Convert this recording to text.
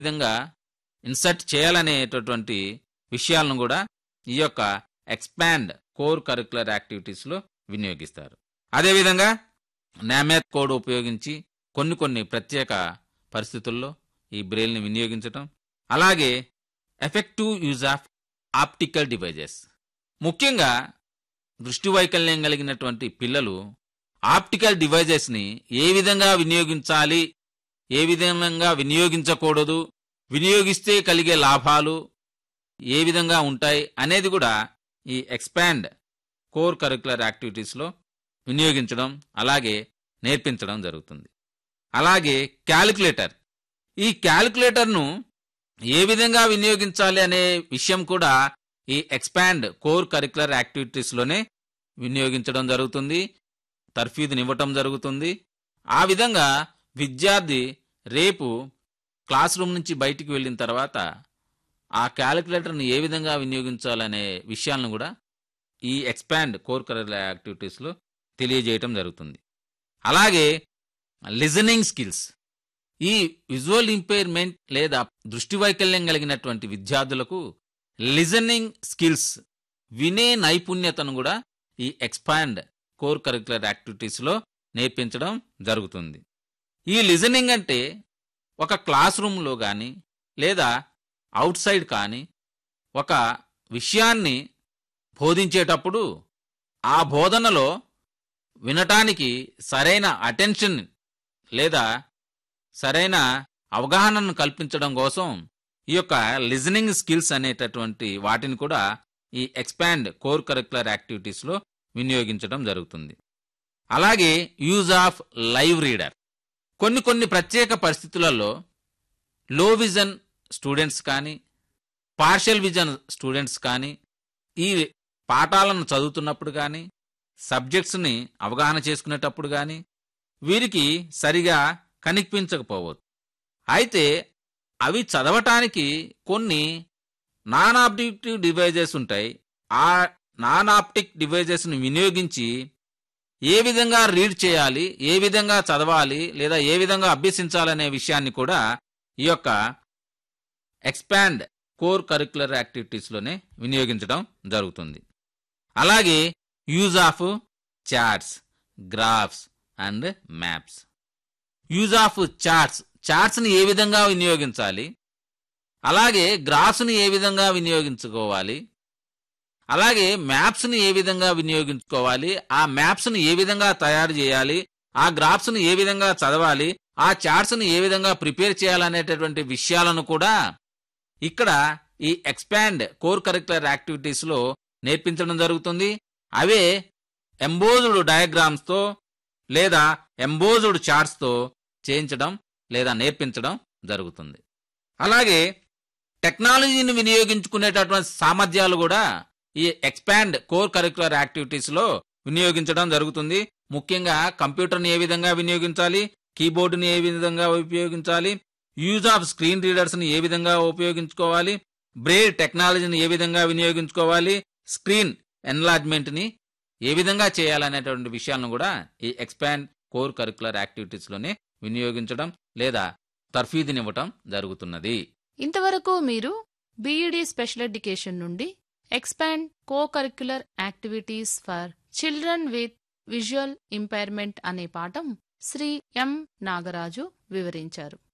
విధంగా ఇన్సర్ట్ చేయాలనేటటువంటి విషయాలను కూడా ఈ యొక్క ఎక్స్పాండ్ కోర్ కరికులర్ యాక్టివిటీస్లో వినియోగిస్తారు అదేవిధంగా నామెత్ కోడ్ ఉపయోగించి కొన్ని కొన్ని ప్రత్యేక పరిస్థితుల్లో ఈ బ్రెయిల్ని వినియోగించటం అలాగే effective use of optical devices ముఖ్యంగా దృష్టి వైకల్యం కలిగినటువంటి పిల్లలు ఆప్టికల్ డివైజెస్ని ఏ విధంగా వినియోగించాలి ఏ విధంగా వినియోగించకూడదు వినియోగిస్తే కలిగే లాభాలు ఏ విధంగా ఉంటాయి అనేది కూడా ఈ ఎక్స్పాండ్ కోర్ కరికులర్ యాక్టివిటీస్లో వినియోగించడం అలాగే నేర్పించడం జరుగుతుంది అలాగే క్యాలిక్యులేటర్ ఈ క్యాలిక్యులేటర్ను ఏ విధంగా వినియోగించాలి అనే విషయం కూడా ఈ ఎక్స్పాండ్ కోర్ కరికులర్ యాక్టివిటీస్లోనే వినియోగించడం జరుగుతుంది తర్ఫీదునివ్వటం జరుగుతుంది ఆ విధంగా విద్యార్థి రేపు క్లాస్ రూమ్ నుంచి బయటికి వెళ్ళిన తర్వాత ఆ క్యాలిక్యులేటర్ని ఏ విధంగా వినియోగించాలనే విషయాలను కూడా ఈ ఎక్స్పాండ్ కోర్ కరికులర్ యాక్టివిటీస్లో తెలియజేయటం జరుగుతుంది అలాగే లిజనింగ్ స్కిల్స్ ఈ విజువల్ ఇంపైర్మెంట్ లేదా దృష్టి వైకల్యం కలిగినటువంటి విద్యార్థులకు లిజనింగ్ స్కిల్స్ వినే నైపుణ్యతను కూడా ఈ ఎక్స్పాండ్ కోర్ కరికులర్ యాక్టివిటీస్లో నేర్పించడం జరుగుతుంది ఈ లిజనింగ్ అంటే ఒక క్లాస్ రూమ్లో కానీ లేదా అవుట్ సైడ్ కానీ ఒక విషయాన్ని బోధించేటప్పుడు ఆ బోధనలో వినటానికి సరైన అటెన్షన్ లేదా సరైన అవగాహనను కల్పించడం కోసం ఈ యొక్క లిజనింగ్ స్కిల్స్ అనేటటువంటి వాటిని కూడా ఈ ఎక్స్పాండ్ కోర్ కరికులర్ యాక్టివిటీస్లో వినియోగించడం జరుగుతుంది అలాగే యూజ్ ఆఫ్ లైవ్ రీడర్ కొన్ని కొన్ని ప్రత్యేక పరిస్థితులలో లో విజన్ స్టూడెంట్స్ కానీ పార్షల్ విజన్ స్టూడెంట్స్ కానీ ఈ పాఠాలను చదువుతున్నప్పుడు కానీ సబ్జెక్ట్స్ని అవగాహన చేసుకునేటప్పుడు కానీ వీరికి సరిగా కనిపించకపోవచ్చు అయితే అవి చదవటానికి కొన్ని నాన్ ఆప్టిక్ డివైజెస్ ఉంటాయి ఆ నాన్ ఆప్టిక్ డివైజెస్ని వినియోగించి ఏ విధంగా రీడ్ చేయాలి ఏ విధంగా చదవాలి లేదా ఏ విధంగా అభ్యసించాలనే విషయాన్ని కూడా ఈ యొక్క ఎక్స్పాండ్ కోర్ కరికులర్ యాక్టివిటీస్లోనే వినియోగించడం జరుగుతుంది అలాగే use of charts graphs and maps use of charts చార్ట్స్ని ఏ విధంగా వినియోగించాలి అలాగే గ్రాఫ్స్ని ఏ విధంగా వినియోగించుకోవాలి అలాగే మ్యాప్స్ని ఏ విధంగా వినియోగించుకోవాలి ఆ మ్యాప్స్ని ఏ విధంగా తయారు చేయాలి ఆ గ్రాఫ్స్ని ఏ విధంగా చదవాలి ఆ చార్ట్స్ని ఏ విధంగా ప్రిపేర్ చేయాలనేటటువంటి విషయాలను కూడా ఇక్కడ ఈ ఎక్స్పాండ్ కోర్ కరికులర్ యాక్టివిటీస్లో నేర్పించడం జరుగుతుంది అవే ఎంబోజ్డ్ డయాగ్రామ్స్తో లేదా ఎంబోజ్డ్ చార్ట్స్తో చేయించడం లేదా నేర్పించడం జరుగుతుంది అలాగే టెక్నాలజీని వినియోగించుకునేటటువంటి సామర్థ్యాలు కూడా ఈ ఎక్స్పాండ్ కోర్ కరికులర్ యాక్టివిటీస్లో వినియోగించడం జరుగుతుంది ముఖ్యంగా కంప్యూటర్ని ఏ విధంగా వినియోగించాలి కీబోర్డుని ఏ విధంగా ఉపయోగించాలి యూజ్ ఆఫ్ స్క్రీన్ రీడర్స్ని ఏ విధంగా ఉపయోగించుకోవాలి బ్రేడ్ టెక్నాలజీని ఏ విధంగా వినియోగించుకోవాలి స్క్రీన్ ఎన్లార్జ్మెంట్ని ఏ విధంగా చేయాలనేటువంటి విషయాలను కూడా ఈ ఎక్స్పాండ్ కోర్ కరికులర్ యాక్టివిటీస్లోనే వినియోగించడం లేదా తర్ఫీదునివ్వటం జరుగుతున్నది ఇంతవరకు మీరు బీఈడీ స్పెషల్ ఎడ్యుకేషన్ నుండి expand co curricular activities for children with visual impairment అనే పాఠం శ్రీ ఎం నాగరాజు వివరించారు